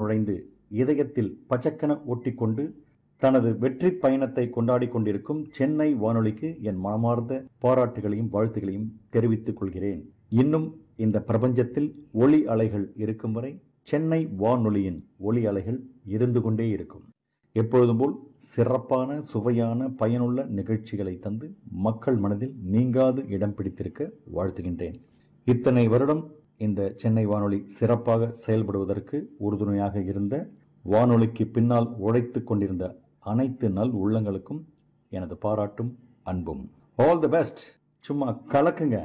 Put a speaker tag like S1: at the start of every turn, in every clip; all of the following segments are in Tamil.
S1: நுழைந்து இதயத்தில் பச்சக்கென ஒட்டிக்கொண்டு தனது வெற்றி பயணத்தை கொண்டாடிக் கொண்டிருக்கும் சென்னை வானொலிக்கு என் மனமார்ந்த பாராட்டுகளையும் வாழ்த்துகளையும் தெரிவித்துக் கொள்கிறேன் இன்னும் இந்த பிரபஞ்சத்தில் ஒளி அலைகள் இருக்கும் வரை சென்னை வானொலியின் ஒளி அலைகள் இருந்து கொண்டே இருக்கும் எப்பொழுதும் போல் சிறப்பான சுவையான பயனுள்ள நிகழ்ச்சிகளை தந்து மக்கள் மனதில் நீங்காது இடம் பிடித்திருக்க வாழ்த்துகின்றேன் இத்தனை வருடம் இந்த சென்னை வானொலி சிறப்பாக செயல்படுவதற்கு உறுதுணையாக இருந்த வானொலிக்கு பின்னால் உழைத்து கொண்டிருந்த அனைத்து நல் உள்ளங்களுக்கும் எனது பாராட்டும் அன்பும் ஆல் தி பெஸ்ட் சும்மா கலக்குங்க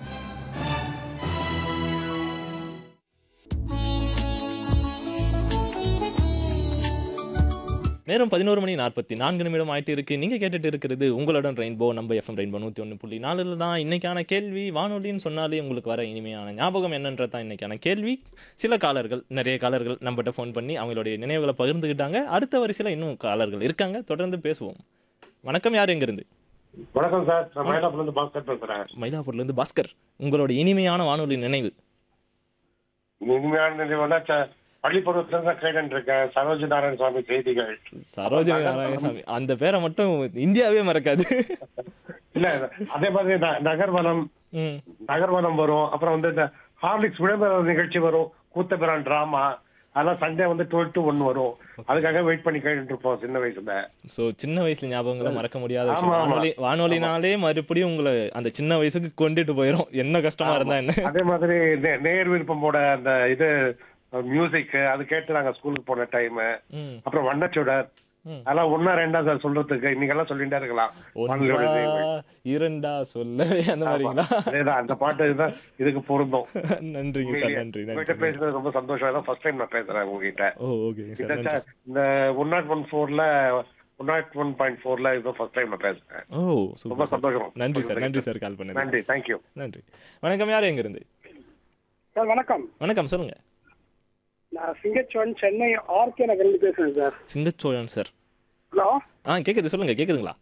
S2: நேரம் பதினோரு மணி நாற்பத்தி நான்கு நிமிடம் ஆயிட்டு இருக்கு நீங்க கேட்டுட்டு இருக்கிறது உங்களுடன் ரெயின்போ நம்ம எஃப்எம் ரெயின்போ நூற்றி ஒன்று புள்ளி நாலுல தான் இன்னைக்கான கேள்வி வானொலின்னு சொன்னாலே உங்களுக்கு வர இனிமையான ஞாபகம் என்னன்றது தான் இன்னைக்கான கேள்வி சில காலர்கள் நிறைய காலர்கள் நம்மகிட்ட ஃபோன் பண்ணி அவங்களுடைய நினைவுகளை பகிர்ந்துக்கிட்டாங்க அடுத்த வரிசையில் இன்னும் காலர்கள் இருக்காங்க தொடர்ந்து பேசுவோம் வணக்கம் யார் எங்கிருந்து
S3: வணக்கம் சார் நான் மயிலாப்பூர்ல இருந்து பாஸ்கர் பேசுறேன்
S2: மயிலாப்பூர்லேருந்து பாஸ்கர் உங்களுடைய இனிமையான வானொலி நினைவு
S3: இனிமையான நினைவுனா ச- பள்ளிப்பருவத்துல இருந்து கேட்டு இருக்கேன் சரோஜ நாராயண சுவாமி செய்திகள்
S2: சரோஜினி நாராயணசாமி அந்த பேரை மட்டும் இந்தியாவே மறக்காது
S3: இல்ல அதே மாதிரி ந- நகர்வனம்
S2: ம்
S3: நகர்வனம் வரும் அப்புறம் வந்து இந்த ஹார்லிக்ஸ் விளம்பர நிகழ்ச்சி வரும் கூத்தபிரான் டிராமா அதெல்லாம் சண்டே வந்து டுவெல் டு ஒன் வரும் அதுக்காக வெயிட் பண்ணி கேட்டுட்டு இருப்போம் சின்ன வயசுல
S2: சோ சின்ன வயசுல ஞாபகங்களை மறக்க முடியாத விஷயம்
S3: ஆமா, ஆமா.
S2: வானொலி வானொலினாலே மறுபடியும் உங்களை அந்த சின்ன வயசுக்கு கொண்டுட்டு போயிரும் என்ன கஷ்டமா இருந்தா என்ன
S3: அதே மாதிரி நே- நேர் விருப்பமோட அந்த இது மியூசிக் அது கேட்டு நாங்க ஸ்கூலுக்கு போன டைம்
S2: ம்
S3: அப்புறம் வண்ணச்சுடர்
S2: ம்.
S3: அதெல்லாம் ஒன்னா ரெண்டா சார் சொல்றதுக்கு இன்னைக்கெல்லாம் சொல்லிட்டே இருக்கலாம் வானொலியோட
S2: ஒன்றா
S3: நினைவுகள்.
S2: இரண்டா சொல்லவே அந்த மாதிரிங்களா
S3: அதேதான் அந்த பாட்டு இதுதான் இதுக்கு பொருந்தும்
S2: நன்றிங்க சார் நன்றி
S3: உங்ககிட்ட
S2: நன்றி
S3: பேசுறது ரொம்ப சந்தோஷம் தான் ஃபர்ஸ்ட் டைம் நான் பேசுறேன் உங்ககிட்ட
S2: ஓ ஓகே
S3: இந்த
S2: சார் நன்றி
S3: ச- இந்த ஒன் நாட் ஒன் ஃபோர்ல ஒன் நாட் ஒன் பாயிண்ட் ஃபோர்ல இதுதான் ஃபர்ஸ்ட் டைம் நான் பேசுறேன்
S2: ஓ
S3: ரொம்ப
S2: சூப்பர் சார்
S3: சந்தோஷம்
S2: நன்றி சார் நன்றி சார் கால் பண்ணது
S3: நன்றி தேங்க்யூ
S2: நன்றி வணக்கம் யார் எங்க இருந்து
S4: சார் வணக்கம்
S2: வணக்கம் சொல்லுங்க
S4: நான் சிங்கச்சோன் சென்னை ஆர்கே நகர்லேருந்து பேசுறேன் சார்
S2: சிங்கச்சோழன் சார்
S4: ஹலோ
S2: ஆ கேக்குது சொல்லுங்க கேக்குதுங்களா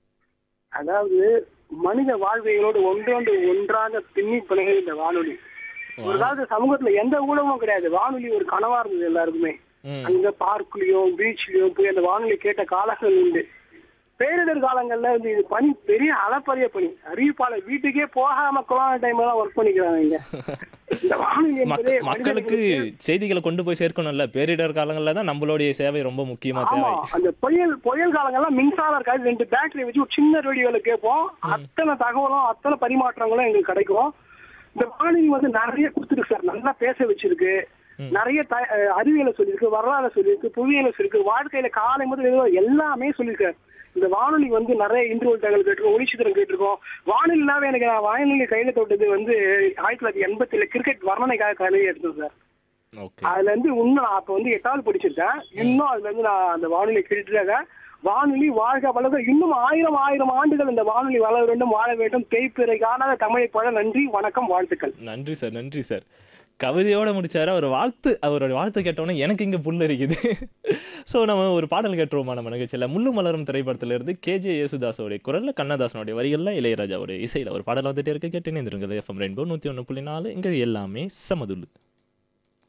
S4: அதாவது மனித வாழ்வியலோடு ஒன்றோடு ஒன்றாக பின்னி பிணைகிற இந்த வானொலி ஒரு காலத்து சமூகத்துல எந்த ஊடகமும் கிடையாது வானொலி ஒரு கனவா இருந்தது எல்லாருக்குமே
S2: ம்
S4: அங்க பார்க்லயும் பீச்லயும் போய் அந்த வானொலி கேட்ட காலங்கள் உண்டு பேரிடர் காலங்கள்ல வந்து இது பணி பெரிய அளப்பரிய பணி அறிவிப்பாளர் வீட்டுக்கே போகாம கொரோனா டைம் எல்லாம் ஒர்க் பண்ணிக்கிறாங்க இங்க இந்த வானொலி என்பதே
S2: மக்க- மக்களுக்கு
S4: மனிதர்களுக்கு
S2: செய்திகளை கொண்டு போய் சேர்க்கணும்ல பேரிடர் காலங்கள்ல தான் நம்மளுடைய சேவை ரொம்ப முக்கியமா
S4: ஆமா
S2: தேவை
S4: அந்த புயல் புயல் காலங்கள்லாம் மின்சாரம் இருக்காது ரெண்டு பேட்டரி வச்சு ஒரு சின்ன ரேடியோல கேட்போம் அத்தனை தகவலும் அத்தனை பரிமாற்றங்களும் எங்களுக்கு கிடைக்கும் இந்த வானொலி வந்து நிறைய கொடுத்துருக்கு சார் நல்லா பேச வச்சிருக்கு நிறைய த- அஹ் அறிவியலை சொல்லியிருக்கு வரலாறு சொல்லியிருக்கு புவியியலை சொல்லியிருக்கு வாழ்க்கையில காலை முதல் இரவு எல்லாமே சொல்லியிருக்கு இந்த வானொலி வந்து நிறைய இன்டர்வல் தகவல் கேட்டிருக்கோம் ஒளிச்சித்திரம் கேட்டிருக்கோம் வானொலினாவே எனக்கு நான் வானொலி கையில தொட்டது வந்து ஆயிரத்தி தொள்ளாயிரத்தி எண்பத்தி ஏழு கிரிக்கெட் வர்ணனைக்காக கையில எடுத்தேன் சார்
S2: ஓகே
S4: அதுல இருந்து இன்னும் நான் அப்ப வந்து எட்டாவது படிச்சிருக்கேன் இன்னும் அதுல இருந்து நான் அந்த வானொலி கேட்டுட்டாங்க வானொலி வாழ்க வளர்க இன்னும் ஆயிரம் ஆயிரம் ஆண்டுகள் இந்த வானொலி வளர வேண்டும் வாழ வேண்டும் தேய்ப்பிறை காணாத தமிழை பழ நன்றி வணக்கம் வாழ்த்துக்கள்
S2: நன்றி சார் நன்றி சார் கவிதையோட முடிச்சாரு அவர் வாழ்த்து அவரோட வாழ்த்து கேட்டோன்னே எனக்கு இங்க புல் இருக்குது ஸோ நம்ம ஒரு பாடல் கேட்டுருவோமா நம்ம நிகழ்ச்சியில் முள்ளு மலரும் திரைப்படத்துல இருந்து கேஜே யேசுதாஸோடைய குரல்ல கண்ணதாசனுடைய வரிகள்ல இளையராஜாவுடைய இசையில ஒரு பாடல் வந்துட்டே இருக்கு கேட்டு நேர்ந்துருங்க எஃப்எம் ரெயின்போ நூற்றி ஒன்று புள்ளி நாலு இங்கே எல்லாமே சமதுல்லு